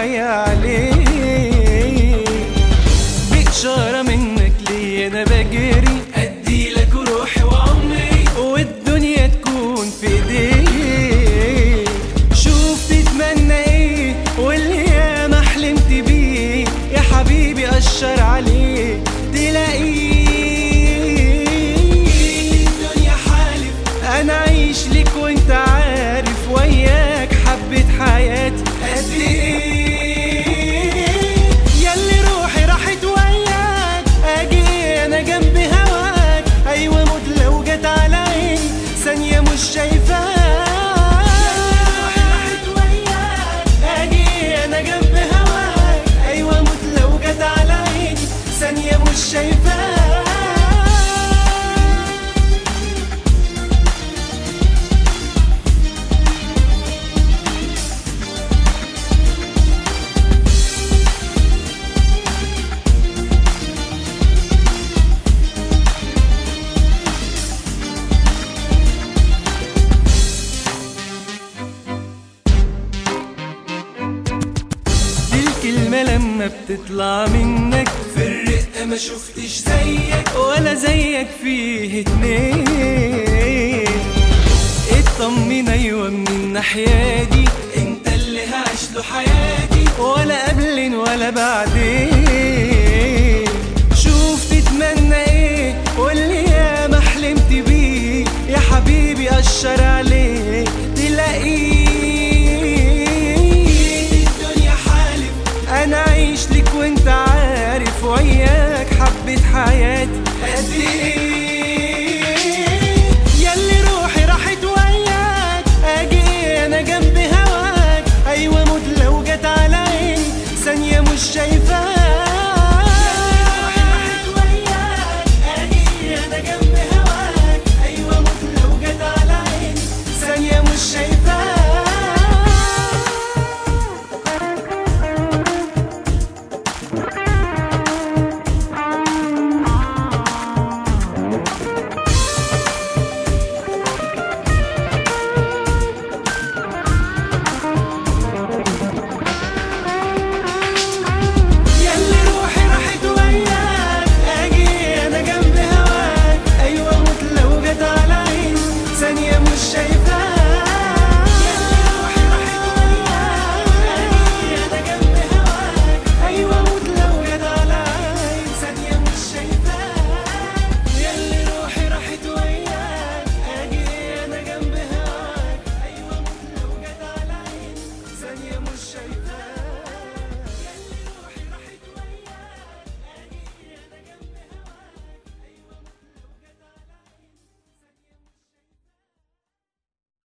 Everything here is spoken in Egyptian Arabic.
عينيا عليك بإشارة منك لي أنا بجري ادي لك روحي وعمري والدنيا تكون في ايديك شوف تتمنى ايه واللي ياما حلمت بيه يا حبيبي اشر عليه تلاقيه الدنيا حالف انا عايش ليك وانت عارف وياك حبة حياتي قد ايه ياللي روحي راحت وياك اجي انا جنب هواك ايوه موت لو جت على عيني ثانية مش شايفاك روحي راحت وياك اجي انا جنب هواك ايوه موت لو جت على عيني ثانية مش شايفاك دي الكلمة لما بتطلع منك في الرقة ما شفتش زيك ولا زيك فيه اتنين اطمن ايوه من الناحية دي انت اللي هعيش له حياتي ولا قبل ولا بعدين شوف تتمنى ايه واللي ياما حلمت بيه يا حبيبي اشر عليه تلاقيه الدنيا حالف انا عايش لك وانت عارف وياك حبة حياتي قد ايه